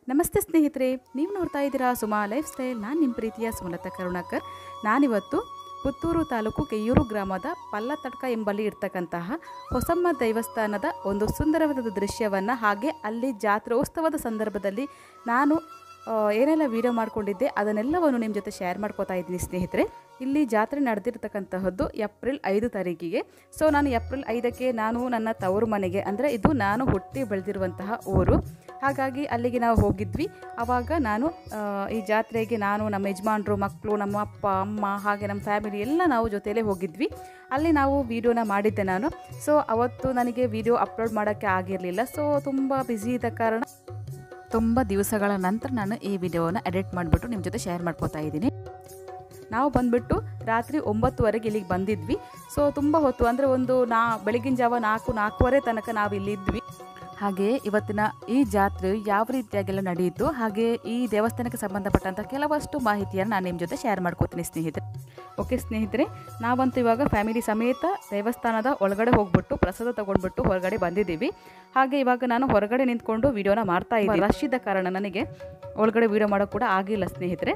ನಮಸ್ತೆ ಸ್ನೇಹಿತರೆ ನೀವು ನೋಡ್ತಾ ಇದ್ದೀರಾ ಸುಮಾ ಲೈಫ್ ಸ್ಟೈಲ್ ನಾನು ನಿಮ್ಮ ಪ್ರೀತಿಯ ಸುಮಲತಾ ಕರುಣಾಕರ್ ನಾನಿವತ್ತು ಪುತ್ತೂರು ತಾಲೂಕು ಕೆಯ್ಯೂರು ಗ್ರಾಮದ ಪಲ್ಲತಡ್ಕ ಎಂಬಲ್ಲಿ ಇರ್ತಕ್ಕಂತಹ ಹೊಸಮ್ಮ ದೇವಸ್ಥಾನದ ಒಂದು ಸುಂದರವಾದ ದೃಶ್ಯವನ್ನು ಹಾಗೆ ಅಲ್ಲಿ ಜಾತ್ರೋತ್ಸವದ ಸಂದರ್ಭದಲ್ಲಿ ನಾನು ಆ, ಏನೆಲ್ಲ ವೀಡಿಯೋ ಮಾಡ್ಕೊಂಡಿದ್ದೆ ಅದನ್ನೆಲ್ಲವನ್ನು ನಿಮ್ಮ ಜೊತೆ ಶೇರ್ ಮಾಡ್ಕೋತಾ ಇದ್ದೀನಿ ಸ್ನೇಹಿತರೆ ಇಲ್ಲಿ ಜಾತ್ರೆ ನಡೆದಿರ್ತಕ್ಕಂತಹದ್ದು ಏಪ್ರಿಲ್ ಐದು ತಾರೀಕಿಗೆ ಸೊ ನಾನು ಏಪ್ರಿಲ್ ಐದಕ್ಕೆ ನಾನು ನನ್ನ ತವರು ಮನೆಗೆ ಅಂದರೆ ಇದು ನಾನು ಹುಟ್ಟಿ ಬೆಳೆದಿರುವಂತಹ ಊರು ಹಾಗಾಗಿ ಅಲ್ಲಿಗೆ ನಾವು ಹೋಗಿದ್ವಿ ಆವಾಗ ನಾನು ಆ, ಈ ಜಾತ್ರೆಗೆ ನಾನು ನಮ್ಮ ಯಜಮಾನ್ರು ಮಕ್ಕಳು ನಮ್ಮ ಅಪ್ಪ ಅಮ್ಮ ಹಾಗೆ ನಮ್ಮ ಫ್ಯಾಮಿಲಿ ಎಲ್ಲ ನಾವು ಜೊತೆಯಲ್ಲೇ ಹೋಗಿದ್ವಿ ಅಲ್ಲಿ ನಾವು ವೀಡಿಯೋನ ಮಾಡಿದ್ದೆ ನಾನು ಸೊ ಅವತ್ತು ನನಗೆ ವಿಡಿಯೋ ಅಪ್ಲೋಡ್ ಮಾಡೋಕ್ಕೆ ಆಗಿರಲಿಲ್ಲ ಸೊ ತುಂಬ ಬ್ಯುಸಿ ಇದ್ದ ಕಾರಣ ತುಂಬ ದಿವಸಗಳ ನಂತರ ನಾನು ಈ ವಿಡಿಯೋನ ಎಡಿಟ್ ಮಾಡಿಬಿಟ್ಟು ನಿಮ್ಮ ಜೊತೆ ಶೇರ್ ಮಾಡ್ಕೋತಾ ಇದ್ದೀನಿ ನಾವು ಬಂದುಬಿಟ್ಟು ರಾತ್ರಿ ಒಂಬತ್ತುವರೆಗೆ ಇಲ್ಲಿಗೆ ಬಂದಿದ್ವಿ ಸೊ ತುಂಬ ಹೊತ್ತು ಅಂದರೆ ಒಂದು ನಾ ಬೆಳಗಿನ ಜಾವ ನಾಲ್ಕು ನಾಲ್ಕೂವರೆ ತನಕ ನಾವು ಇಲ್ಲಿದ್ವಿ ಹಾಗೆ ಇವತ್ತಿನ ಈ ಜಾತ್ರೆ ಯಾವ ರೀತಿಯಾಗೆಲ್ಲ ನಡೆಯಿತು ಹಾಗೆ ಈ ದೇವಸ್ಥಾನಕ್ಕೆ ಸಂಬಂಧಪಟ್ಟಂಥ ಕೆಲವಷ್ಟು ಮಾಹಿತಿಯನ್ನು ನಾನು ನಿಮ್ಮ ಜೊತೆ ಶೇರ್ ಮಾಡ್ಕೋತೀನಿ ಸ್ನೇಹಿತರೆ ಓಕೆ ಸ್ನೇಹಿತರೆ ನಾವಂತೂ ಇವಾಗ ಫ್ಯಾಮಿಲಿ ಸಮೇತ ದೇವಸ್ಥಾನದ ಒಳಗಡೆ ಹೋಗ್ಬಿಟ್ಟು ಪ್ರಸಾದ ತಗೊಂಡ್ಬಿಟ್ಟು ಹೊರಗಡೆ ಬಂದಿದ್ದೀವಿ ಹಾಗೆ ಇವಾಗ ನಾನು ಹೊರಗಡೆ ನಿಂತ್ಕೊಂಡು ವಿಡಿಯೋನ ಮಾಡ್ತಾ ಇದ್ದೀನಿ ರಶ್ ಇದ್ದ ಕಾರಣ ನನಗೆ ಒಳಗಡೆ ವಿಡಿಯೋ ಮಾಡೋಕ್ಕೆ ಕೂಡ ಆಗಿಲ್ಲ ಸ್ನೇಹಿತರೆ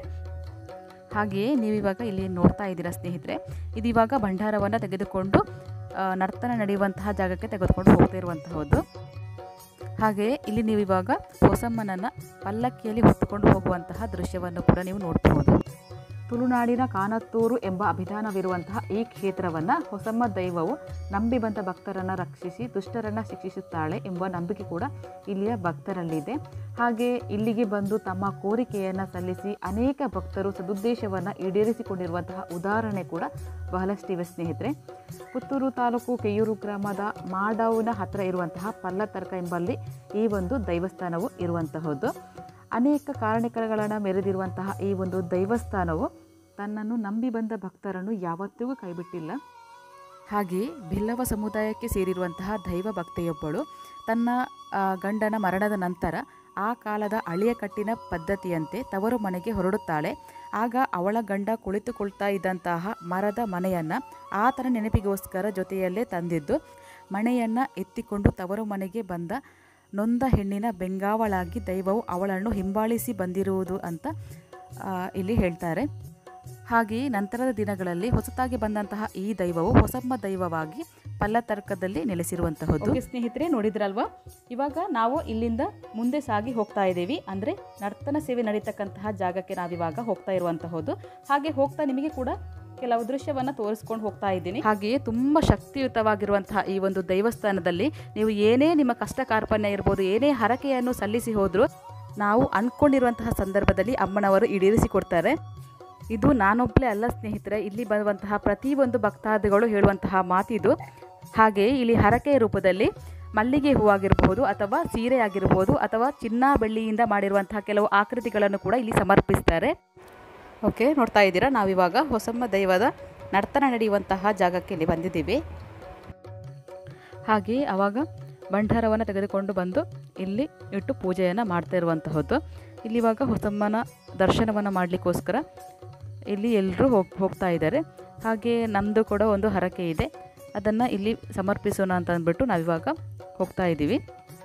ಹಾಗೆಯೇ ನೀವಿವಾಗ ಇಲ್ಲಿ ನೋಡ್ತಾ ಇದ್ದೀರಾ ಸ್ನೇಹಿತರೆ ಇದು ಇವಾಗ ಭಂಡಾರವನ್ನು ತೆಗೆದುಕೊಂಡು ಆ, ನರ್ತನ ನಡೆಯುವಂತಹ ಜಾಗಕ್ಕೆ ತೆಗೆದುಕೊಂಡು ಹೋಗ್ತಾ ಇರುವಂತಹದ್ದು ಹಾಗೆಯೇ ಇಲ್ಲಿ ನೀವು ಇವಾಗ ಹೊಸಮ್ಮನನ್ನು ಪಲ್ಲಕ್ಕಿಯಲ್ಲಿ ಹೊತ್ತುಕೊಂಡು ಹೋಗುವಂತಹ ದೃಶ್ಯವನ್ನು ಕೂಡ ನೀವು ನೋಡಬಹುದು ತುಳುನಾಡಿನ ಕಾನತ್ತೂರು ಎಂಬ ಅಭಿಧಾನವಿರುವಂತಹ ಈ ಕ್ಷೇತ್ರವನ್ನು ಹೊಸಮ್ಮ ದೈವವು ನಂಬಿ ಬಂದ ಭಕ್ತರನ್ನು ರಕ್ಷಿಸಿ ದುಷ್ಟರನ್ನು ಶಿಕ್ಷಿಸುತ್ತಾಳೆ ಎಂಬ ನಂಬಿಕೆ ಕೂಡ ಇಲ್ಲಿಯ ಭಕ್ತರಲ್ಲಿದೆ ಹಾಗೆ ಇಲ್ಲಿಗೆ ಬಂದು ತಮ್ಮ ಕೋರಿಕೆಯನ್ನು ಸಲ್ಲಿಸಿ ಅನೇಕ ಭಕ್ತರು ಸದುದ್ದೇಶವನ್ನು ಈಡೇರಿಸಿಕೊಂಡಿರುವಂತಹ ಉದಾಹರಣೆ ಕೂಡ ಬಹಳಷ್ಟಿವೆ ಸ್ನೇಹಿತರೆ ಪುತ್ತೂರು ತಾಲೂಕು ಕೆಯ್ಯೂರು ಗ್ರಾಮದ ಮಾಡೌನ ಹತ್ತಿರ ಇರುವಂತಹ ಪಲ್ಲತರ್ಕ ಎಂಬಲ್ಲಿ ಈ ಒಂದು ದೈವಸ್ಥಾನವು ಇರುವಂತಹದ್ದು ಅನೇಕ ಕಾರಣಗಳನ್ನು ಮೆರೆದಿರುವಂತಹ ಈ ಒಂದು ದೈವಸ್ಥಾನವು ತನ್ನನ್ನು ನಂಬಿ ಬಂದ ಭಕ್ತರನ್ನು ಯಾವತ್ತಿಗೂ ಕೈಬಿಟ್ಟಿಲ್ಲ ಹಾಗೆ ಬಿಲ್ಲವ ಸಮುದಾಯಕ್ಕೆ ಸೇರಿರುವಂತಹ ದೈವ ಭಕ್ತೆಯೊಬ್ಬಳು ತನ್ನ ಆ, ಗಂಡನ ಮರಣದ ನಂತರ ಆ ಕಾಲದ ಅಳಿಯ ಕಟ್ಟಿನ ಪದ್ಧತಿಯಂತೆ ತವರು ಮನೆಗೆ ಹೊರಡುತ್ತಾಳೆ ಆಗ ಅವಳ ಗಂಡ ಕುಳಿತುಕೊಳ್ತಾ ಇದ್ದಂತಹ ಮರದ ಮನೆಯನ್ನು ಆತನ ನೆನಪಿಗೋಸ್ಕರ ಜೊತೆಯಲ್ಲೇ ತಂದಿದ್ದು ಮನೆಯನ್ನು ಎತ್ತಿಕೊಂಡು ತವರು ಮನೆಗೆ ಬಂದ ನೊಂದ ಹೆಣ್ಣಿನ ಬೆಂಗಾವಳಾಗಿ ದೈವವು ಅವಳನ್ನು ಹಿಂಬಾಲಿಸಿ ಬಂದಿರುವುದು ಅಂತ ಆ, ಇಲ್ಲಿ ಹೇಳ್ತಾರೆ ಹಾಗೆಯೇ ನಂತರದ ದಿನಗಳಲ್ಲಿ ಹೊಸತಾಗಿ ಬಂದಂತಹ ಈ ದೈವವು ಹೊಸಮ್ಮ ದೈವವಾಗಿ ಪಲ್ಲತರ್ಕದಲ್ಲಿ ನೆಲೆಸಿರುವಂತಹದ್ದು ಸ್ನೇಹಿತರೆ ನೋಡಿದ್ರಲ್ವಾ ಇವಾಗ ನಾವು ಇಲ್ಲಿಂದ ಮುಂದೆ ಸಾಗಿ ಹೋಗ್ತಾ ಇದ್ದೀವಿ ಅಂದರೆ ನರ್ತನ ಸೇವೆ ನಡೀತಕ್ಕಂತಹ ಜಾಗಕ್ಕೆ ನಾವಿವಾಗ ಹೋಗ್ತಾ ಇರುವಂತಹದ್ದು ಹಾಗೆ ಹೋಗ್ತಾ ನಿಮಗೆ ಕೂಡ ಕೆಲವು ದೃಶ್ಯವನ್ನು ತೋರಿಸ್ಕೊಂಡು ಹೋಗ್ತಾ ಇದ್ದೀನಿ ಹಾಗೆಯೇ ತುಂಬ ಶಕ್ತಿಯುತವಾಗಿರುವಂತಹ ಈ ಒಂದು ದೇವಸ್ಥಾನದಲ್ಲಿ ನೀವು ಏನೇ ನಿಮ್ಮ ಕಷ್ಟ ಕಾರ್ಪಣ್ಯ ಇರ್ಬೋದು ಏನೇ ಹರಕೆಯನ್ನು ಸಲ್ಲಿಸಿ ಹೋದರೂ ನಾವು ಅಂದ್ಕೊಂಡಿರುವಂತಹ ಸಂದರ್ಭದಲ್ಲಿ ಅಮ್ಮನವರು ಈಡೇರಿಸಿಕೊಡ್ತಾರೆ ಇದು ನಾನೊಬ್ಬಳೇ ಅಲ್ಲ ಸ್ನೇಹಿತರೆ ಇಲ್ಲಿ ಬರುವಂತಹ ಪ್ರತಿಯೊಂದು ಭಕ್ತಾದಿಗಳು ಹೇಳುವಂತಹ ಮಾತಿದು ಹಾಗೆ ಇಲ್ಲಿ ಹರಕೆಯ ರೂಪದಲ್ಲಿ ಮಲ್ಲಿಗೆ ಹೂವಾಗಿರಬಹುದು ಅಥವಾ ಸೀರೆ ಆಗಿರಬಹುದು ಅಥವಾ ಚಿನ್ನ ಬೆಳ್ಳಿಯಿಂದ ಮಾಡಿರುವಂತಹ ಕೆಲವು ಆಕೃತಿಗಳನ್ನು ಕೂಡ ಇಲ್ಲಿ ಸಮರ್ಪಿಸ್ತಾರೆ ಓಕೆ ನೋಡ್ತಾ ಇದ್ದೀರಾ ನಾವಿವಾಗ ಹೊಸಮ್ಮ ದೈವದ ನರ್ತನ ನಡೆಯುವಂತಹ ಜಾಗಕ್ಕೆ ಇಲ್ಲಿ ಬಂದಿದ್ದೀವಿ ಹಾಗೆಯೇ ಆವಾಗ ಭಂಡಾರವನ್ನು ತೆಗೆದುಕೊಂಡು ಬಂದು ಇಲ್ಲಿ ಇಟ್ಟು ಪೂಜೆಯನ್ನು ಮಾಡ್ತಾ ಇರುವಂತಹದ್ದು ಇಲ್ಲಿ ಇವಾಗ ಹೊಸಮ್ಮನ ದರ್ಶನವನ್ನು ಮಾಡಲಿಕ್ಕೋಸ್ಕರ ಇಲ್ಲಿ ಎಲ್ಲರೂ ಹೋಗ್ ಹೋಗ್ತಾ ಇದ್ದಾರೆ ಹಾಗೆ ನಮ್ಮದು ಕೂಡ ಒಂದು ಹರಕೆ ಇದೆ ಅದನ್ನು ಇಲ್ಲಿ ಸಮರ್ಪಿಸೋಣ ಅಂತ ಅಂದ್ಬಿಟ್ಟು ನಾವಿವಾಗ ಹೋಗ್ತಾ ಇದ್ದೀವಿ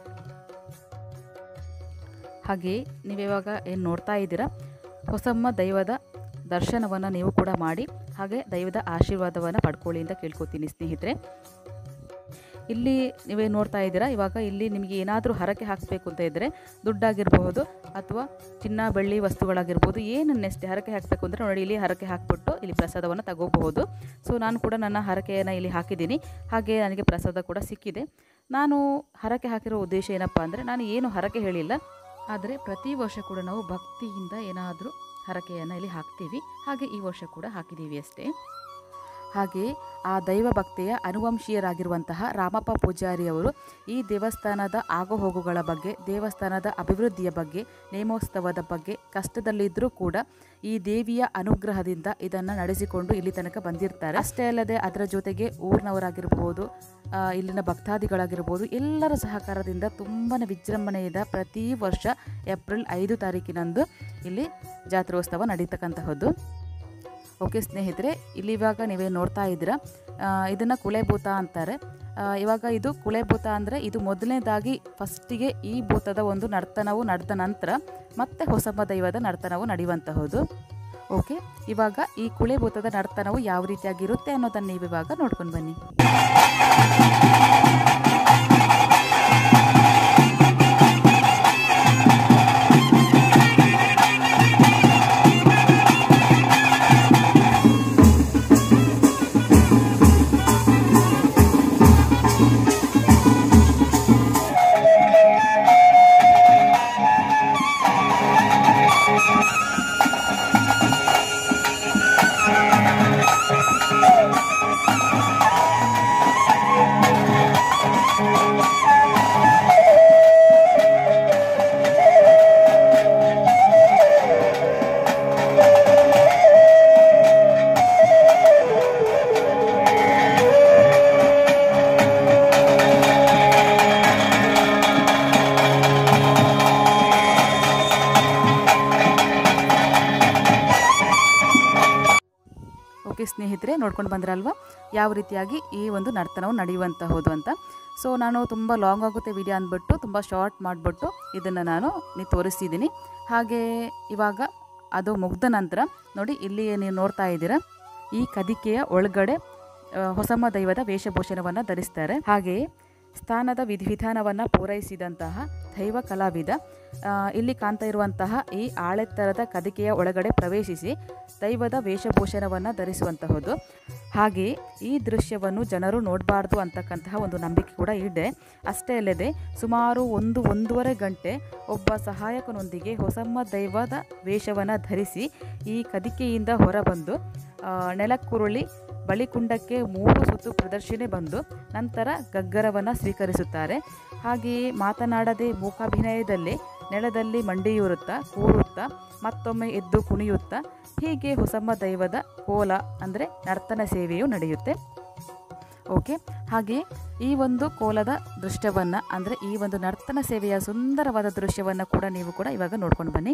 ಹಾಗೆಯೇ ನೀವಿವಾಗ ಏನು ನೋಡ್ತಾ ಇದ್ದೀರಾ ಹೊಸಮ್ಮ ದೈವದ ದರ್ಶನವನ್ನು ನೀವು ಕೂಡ ಮಾಡಿ ಹಾಗೆ ದೈವದ ಆಶೀರ್ವಾದವನ್ನು ಪಡ್ಕೊಳ್ಳಿ ಅಂತ ಕೇಳ್ಕೊತೀನಿ ಸ್ನೇಹಿತರೆ ಇಲ್ಲಿ ನೀವೇ ನೋಡ್ತಾ ಇದ್ದೀರಾ ಇವಾಗ ಇಲ್ಲಿ ನಿಮಗೆ ಏನಾದರೂ ಹರಕೆ ಹಾಕಬೇಕು ಅಂತ ಇದ್ದರೆ ದುಡ್ಡಾಗಿರಬಹುದು ಅಥವಾ ಚಿನ್ನ ಬೆಳ್ಳಿ ವಸ್ತುಗಳಾಗಿರ್ಬೋದು ಏನನ್ನಷ್ಟೇ ಹರಕೆ ಹಾಕಬೇಕು ಅಂದರೆ ನೋಡಿ ಇಲ್ಲಿ ಹರಕೆ ಹಾಕ್ಬಿಟ್ಟು ಇಲ್ಲಿ ಪ್ರಸಾದವನ್ನು ತಗೋಬಹುದು ಸೊ ನಾನು ಕೂಡ ನನ್ನ ಹರಕೆಯನ್ನು ಇಲ್ಲಿ ಹಾಕಿದ್ದೀನಿ ಹಾಗೆ ನನಗೆ ಪ್ರಸಾದ ಕೂಡ ಸಿಕ್ಕಿದೆ ನಾನು ಹರಕೆ ಹಾಕಿರೋ ಉದ್ದೇಶ ಏನಪ್ಪ ಅಂದರೆ ನಾನು ಏನು ಹರಕೆ ಹೇಳಿಲ್ಲ ಆದರೆ ಪ್ರತಿ ವರ್ಷ ಕೂಡ ನಾವು ಭಕ್ತಿಯಿಂದ ಏನಾದರೂ ಹರಕೆಯನ್ನು ಇಲ್ಲಿ ಹಾಕ್ತೀವಿ ಹಾಗೆ ಈ ವರ್ಷ ಕೂಡ ಹಾಕಿದ್ದೀವಿ ಅಷ್ಟೇ ಹಾಗೆ ಆ ದೈವ ಭಕ್ತಿಯ ಅನುವಂಶೀಯರಾಗಿರುವಂತಹ ರಾಮಪ್ಪ ಪೂಜಾರಿಯವರು ಈ ದೇವಸ್ಥಾನದ ಆಗುಹೋಗುಗಳ ಬಗ್ಗೆ ದೇವಸ್ಥಾನದ ಅಭಿವೃದ್ಧಿಯ ಬಗ್ಗೆ ನೇಮೋತ್ಸವದ ಬಗ್ಗೆ ಕಷ್ಟದಲ್ಲಿದ್ದರೂ ಕೂಡ ಈ ದೇವಿಯ ಅನುಗ್ರಹದಿಂದ ಇದನ್ನು ನಡೆಸಿಕೊಂಡು ಇಲ್ಲಿ ತನಕ ಬಂದಿರ್ತಾರೆ ಅಷ್ಟೇ ಅಲ್ಲದೆ ಅದರ ಜೊತೆಗೆ ಊರಿನವರಾಗಿರಬಹುದು ಆ, ಇಲ್ಲಿನ ಭಕ್ತಾದಿಗಳಾಗಿರ್ಬೋದು ಎಲ್ಲರ ಸಹಕಾರದಿಂದ ತುಂಬಾ ವಿಜೃಂಭಣೆಯಿಂದ ಪ್ರತಿ ವರ್ಷ ಏಪ್ರಿಲ್ ಐದು ತಾರೀಕಿನಂದು ಇಲ್ಲಿ ಜಾತ್ರೋತ್ಸವ ನಡೀತಕ್ಕಂತಹದ್ದು ಓಕೆ ಸ್ನೇಹಿತರೆ ಇಲ್ಲಿ ಇವಾಗ ನೀವೇ ನೋಡ್ತಾ ಇದ್ದೀರಾ ಇದನ್ನು ಕುಲೆಭೂತ ಅಂತಾರೆ ಆ, ಇವಾಗ ಇದು ಕುಳೆಭೂತ ಅಂದರೆ ಇದು ಮೊದಲನೇದಾಗಿ ಫಸ್ಟಿಗೆ ಈ ಭೂತದ ಒಂದು ನರ್ತನವು ನಡೆದ ನಂತರ ಮತ್ತೆ ಹೊಸಮ್ಮ ದೈವದ ನರ್ತನವು ನಡೆಯುವಂತಹುದು ಓಕೆ ಇವಾಗ ಈ ಕುಳೆಭೂತದ ನರ್ತನವು ಯಾವ ರೀತಿಯಾಗಿರುತ್ತೆ ಅನ್ನೋದನ್ನು ನೀವು ಇವಾಗ ನೋಡ್ಕೊಂಡು ಬನ್ನಿ ಓಕೆ ಸ್ನೇಹಿತರೆ ನೋಡ್ಕೊಂಡು ಬಂದ್ರಲ್ವಾ ಯಾವ ರೀತಿಯಾಗಿ ಈ ಒಂದು ನರ್ತನವು ನಡೆಯುವಂತಹುದು ಅಂತ ಸೊ ನಾನು ತುಂಬ ಲಾಂಗ್ ಆಗುತ್ತೆ ವಿಡಿಯೋ ಅಂದ್ಬಿಟ್ಟು ತುಂಬ ಶಾರ್ಟ್ ಮಾಡಿಬಿಟ್ಟು ಇದನ್ನು ನಾನು ನೀವು ತೋರಿಸ್ತಿದ್ದೀನಿ ಹಾಗೆ ಇವಾಗ ಅದು ಮುಗ್ದ ನಂತರ ನೋಡಿ ಇಲ್ಲಿ ನೀವು ನೋಡ್ತಾ ಇದ್ದೀರಾ ಈ ಕದಿಕೆಯ ಒಳಗಡೆ ಆ, ಹೊಸಮ್ಮ ದೈವದ ವೇಷಭೂಷಣವನ್ನು ಧರಿಸ್ತಾರೆ ಹಾಗೆಯೇ ಸ್ಥಾನದ ವಿಧಿವಿಧಾನವನ್ನು ಪೂರೈಸಿದಂತಹ ದೈವ ಕಲಾವಿದ ಆ, ಇಲ್ಲಿ ಕಾಣ್ತಾ ಇರುವಂತಹ ಈ ಆಳೆತ್ತರದ ಕದಿಕೆಯ ಒಳಗಡೆ ಪ್ರವೇಶಿಸಿ ದೈವದ ವೇಷಭೂಷಣವನ್ನು ಧರಿಸುವಂತಹುದು ಹಾಗೆಯೇ ಈ ದೃಶ್ಯವನ್ನು ಜನರು ನೋಡಬಾರ್ದು ಅಂತಕ್ಕಂತಹ ಒಂದು ನಂಬಿಕೆ ಕೂಡ ಇದೆ ಅಷ್ಟೇ ಅಲ್ಲದೆ ಸುಮಾರು ಒಂದು ಒಂದೂವರೆ ಗಂಟೆ ಒಬ್ಬ ಸಹಾಯಕನೊಂದಿಗೆ ಹೊಸಮ್ಮ ದೈವದ ವೇಷವನ್ನು ಧರಿಸಿ ಈ ಕದಿಕೆಯಿಂದ ಹೊರಬಂದು ಆ, ನೆಲಕ್ಕುರುಳಿ ಬಳಿಕುಂಡಕ್ಕೆ ಮೂರು ಸುತ್ತು ಪ್ರದರ್ಶನೆ ಬಂದು ನಂತರ ಗಗ್ಗರವನ್ನು ಸ್ವೀಕರಿಸುತ್ತಾರೆ ಹಾಗೆಯೇ ಮಾತನಾಡದೆ ಮೂಕಾಭಿನಯದಲ್ಲಿ ನೆಲದಲ್ಲಿ ಮಂಡಿಯೂರುತ್ತಾ ಕೂರುತ್ತಾ ಮತ್ತೊಮ್ಮೆ ಎದ್ದು ಕುಣಿಯುತ್ತಾ ಹೀಗೆ ಹೊಸಮ್ಮ ದೈವದ ಕೋಲ ಅಂದರೆ ನರ್ತನ ಸೇವೆಯು ನಡೆಯುತ್ತೆ ಓಕೆ ಹಾಗೆಯೇ ಈ ಒಂದು ಕೋಲದ ದೃಶ್ಯವನ್ನು ಅಂದರೆ ಈ ಒಂದು ನರ್ತನ ಸೇವೆಯ ಸುಂದರವಾದ ದೃಶ್ಯವನ್ನು ಕೂಡ ನೀವು ಕೂಡ ಇವಾಗ ನೋಡ್ಕೊಂಡು ಬನ್ನಿ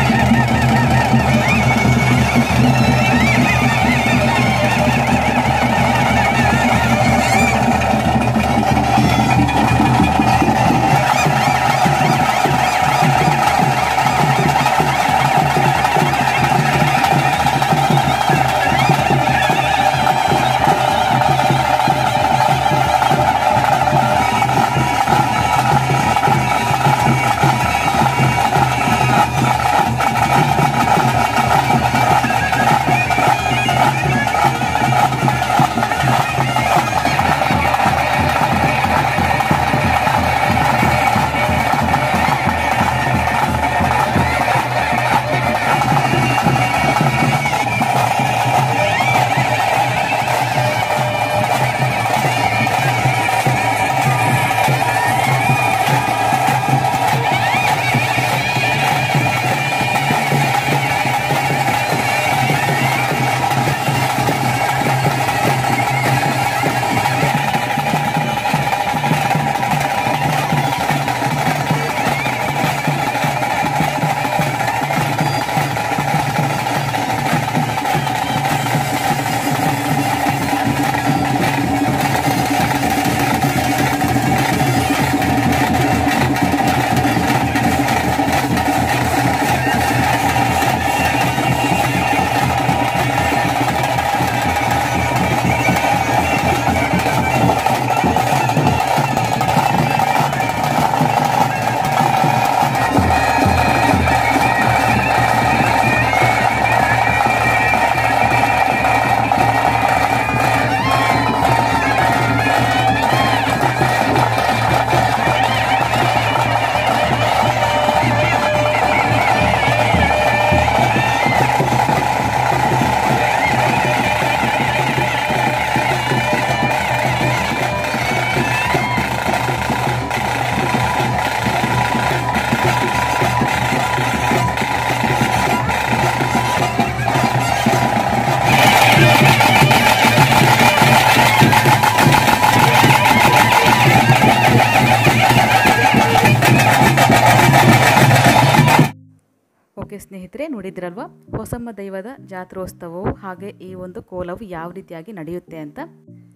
ಓಕೆ ಸ್ನೇಹಿತರೆ ನೋಡಿದ್ರಲ್ವ ಹೊಸಮ್ಮ ದೈವದ ಜಾತ್ರೋತ್ಸವವು ಹಾಗೆ ಈ ಒಂದು ಕೋಲವು ಯಾವ ರೀತಿಯಾಗಿ ನಡೆಯುತ್ತೆ ಅಂತ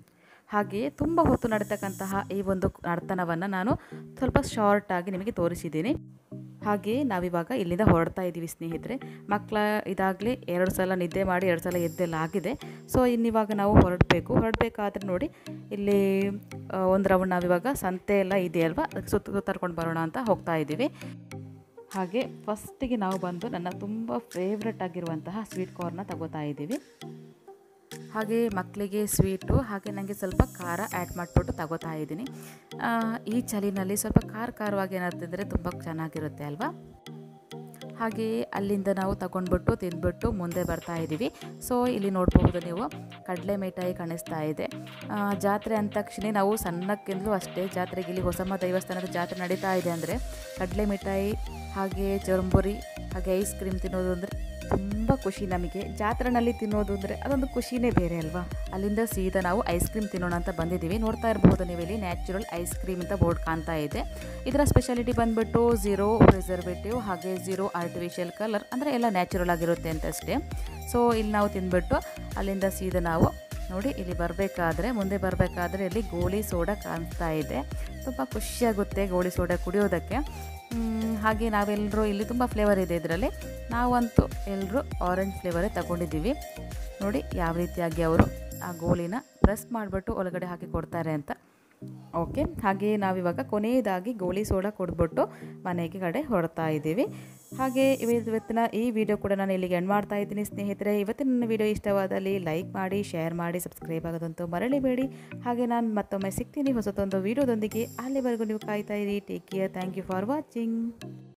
ಹಾಗೆಯೇ ತುಂಬ ಹೊತ್ತು ನಡೀತಕ್ಕಂತಹ ಈ ಒಂದು ನರ್ತನವನ್ನು ನಾನು ಸ್ವಲ್ಪ ಶಾರ್ಟಾಗಿ ನಿಮಗೆ ತೋರಿಸಿದ್ದೀನಿ ಹಾಗೆಯೇ ನಾವಿವಾಗ ಇಲ್ಲಿಂದ ಹೊರಡ್ತಾ ಇದ್ದೀವಿ ಸ್ನೇಹಿತರೆ ಮಕ್ಕಳ ಇದಾಗಲಿ ಎರಡು ಸಲ ನಿದ್ದೆ ಮಾಡಿ ಎರಡು ಸಲ ಎದ್ದೆಲ್ಲ ಆಗಿದೆ ಸೊ ಇನ್ನಿವಾಗ ನಾವು ಹೊರಡಬೇಕು ಹೊರಡಬೇಕಾದ್ರೆ ನೋಡಿ ಇಲ್ಲಿ ಒಂದು ರೌಂಡ್ ನಾವಿವಾಗ ಸಂತೆ ಎಲ್ಲ ಇದೆಯಲ್ವಾ ಅದಕ್ಕೆ ಸುತ್ತ ಸುತ್ತಾಡ್ಕೊಂಡು ಬರೋಣ ಅಂತ ಹೋಗ್ತಾ ಇದ್ದೀವಿ ಹಾಗೆ ಫಸ್ಟಿಗೆ ನಾವು ಬಂದು ನನ್ನ ತುಂಬ ಫೇವ್ರೆಟ್ ಆಗಿರುವಂತಹ ಸ್ವೀಟ್ ಕಾರ್ನ ತಗೋತಾ ಇದ್ದೀವಿ ಹಾಗೆ ಮಕ್ಕಳಿಗೆ ಸ್ವೀಟು ಹಾಗೆ ನನಗೆ ಸ್ವಲ್ಪ ಖಾರ ಆ್ಯಡ್ ಮಾಡಿಬಿಟ್ಟು ತಗೋತಾ ಇದ್ದೀನಿ ಆ, ಈ ಚಳಿನಲ್ಲಿ ಸ್ವಲ್ಪ ಖಾರ ಖಾರವಾಗಿ ಏನಾದ್ರು ತಿಂದರೆ ತುಂಬ ಚೆನ್ನಾಗಿರುತ್ತೆ ಅಲ್ವಾ ಹಾಗೆಯೇ ಅಲ್ಲಿಂದ ನಾವು ತಗೊಂಡ್ಬಿಟ್ಟು ತಿಂದ್ಬಿಟ್ಟು ಮುಂದೆ ಬರ್ತಾ ಇದ್ದೀವಿ ಸೊ ಇಲ್ಲಿ ನೋಡಬಹುದು ನೀವು ಕಡಲೆ ಮಿಠಾಯಿ ಕಾಣಿಸ್ತಾ ಇದೆ ಆ, ಜಾತ್ರೆ ಅಂದ ತಕ್ಷಣ ನಾವು ಸಣ್ಣಕ್ಕಿಂದಲೂ ಅಷ್ಟೇ ಜಾತ್ರೆಗೆ ಇಲ್ಲಿ ಹೊಸಮ್ಮ ದೇವಸ್ಥಾನದ ಜಾತ್ರೆ ನಡೀತಾ ಇದೆ ಅಂದರೆ ಕಡಲೆ ಮಿಠಾಯಿ ಹಾಗೆ ಚರಂಬುರಿ ಹಾಗೆ ಐಸ್ ಕ್ರೀಮ್ ತಿನ್ನೋದು ಅಂದರೆ ತುಂಬ ಖುಷಿ ನಮಗೆ ಜಾತ್ರೆನಲ್ಲಿ ತಿನ್ನೋದು ಅಂದರೆ ಅದೊಂದು ಖುಷಿನೇ ಬೇರೆ ಅಲ್ವಾ ಅಲ್ಲಿಂದ ಸೀದಾ ನಾವು ಐಸ್ ಕ್ರೀಮ್ ತಿನ್ನೋಣ ಅಂತ ಬಂದಿದ್ದೀವಿ ನೋಡ್ತಾ ಇರಬಹುದು ನೀವು ಇಲ್ಲಿ ನ್ಯಾಚುರಲ್ ಐಸ್ ಕ್ರೀಮ್ ಅಂತ ಬೋರ್ಡ್ ಕಾಣ್ತಾ ಇದೆ ಇದರ ಸ್ಪೆಷಾಲಿಟಿ ಬಂದ್ಬಿಟ್ಟು ಝೀರೋ ಪ್ರಿಸರ್ವೇಟಿವ್ ಹಾಗೆ ಝೀರೋ ಆರ್ಟಿಫಿಷಿಯಲ್ ಕಲರ್ ಅಂದರೆ ಎಲ್ಲ ನ್ಯಾಚುರಲ್ ಆಗಿರುತ್ತೆ ಅಂತ ಅಷ್ಟೇ ಸೊ ಇಲ್ಲಿ ನಾವು ತಿಂದ್ಬಿಟ್ಟು ಅಲ್ಲಿಂದ ಸೀದಾ ನಾವು ನೋಡಿ ಇಲ್ಲಿ ಬರಬೇಕಾದ್ರೆ ಮುಂದೆ ಬರಬೇಕಾದ್ರೆ ಇಲ್ಲಿ ಗೋಳಿ ಸೋಡಾ ಕಾಣಿಸ್ತಾ ಇದೆ ತುಂಬ ಖುಷಿಯಾಗುತ್ತೆ ಗೋಳಿ ಸೋಡಾ ಕುಡಿಯೋದಕ್ಕೆ ಮ್, ಹಾಗೆ ನಾವೆಲ್ಲರೂ ಇಲ್ಲಿ ತುಂಬ ಫ್ಲೇವರ್ ಇದೆ ಇದರಲ್ಲಿ ನಾವಂತೂ ಎಲ್ಲರೂ ಆರೆಂಜ್ ಫ್ಲೇವರೇ ತಗೊಂಡಿದ್ದೀವಿ ನೋಡಿ ಯಾವ ರೀತಿಯಾಗಿ ಅವರು ಆ ಗೋಲಿನ ಪ್ರೆಸ್ ಮಾಡಿಬಿಟ್ಟು ಒಳಗಡೆ ಹಾಕಿ ಕೊಡ್ತಾರೆ ಅಂತ ಓಕೆ ಹಾಗೆ ನಾವಿವಾಗ ಕೊನೆಯದಾಗಿ ಗೋಲಿ ಸೋಡಾ ಕೊಡ್ಬಿಟ್ಟು ಮನೆಗೆ ಕಡೆ ಹೊರಡ್ತಾ ಇದ್ದೀವಿ ಹಾಗೆ ಇವತ್ತು- ಇವತ್ತಿನ ಈ ವಿಡಿಯೋ ಕೂಡ ನಾನು ಇಲ್ಲಿಗೆ ಎಂಡ್ ಮಾಡ್ತಾ ಇದ್ದೀನಿ ಸ್ನೇಹಿತರೆ ಇವತ್ತಿನ ನನ್ನ ವಿಡಿಯೋ ಇಷ್ಟವಾದಲ್ಲಿ ಲೈಕ್ ಮಾಡಿ ಶೇರ್ ಮಾಡಿ ಸಬ್ಸ್ಕ್ರೈಬ್ ಆಗೋದಂತೂ ಮರಳಿಬೇಡಿ ಹಾಗೆ ನಾನು ಮತ್ತೊಮ್ಮೆ ಸಿಗ್ತೀನಿ ಹೊಸತೊಂದು ವಿಡಿಯೋದೊಂದಿಗೆ ಅಲ್ಲಿವರೆಗೂ ನೀವು ಕಾಯ್ತಾ ಇರಿ take care thank you for watching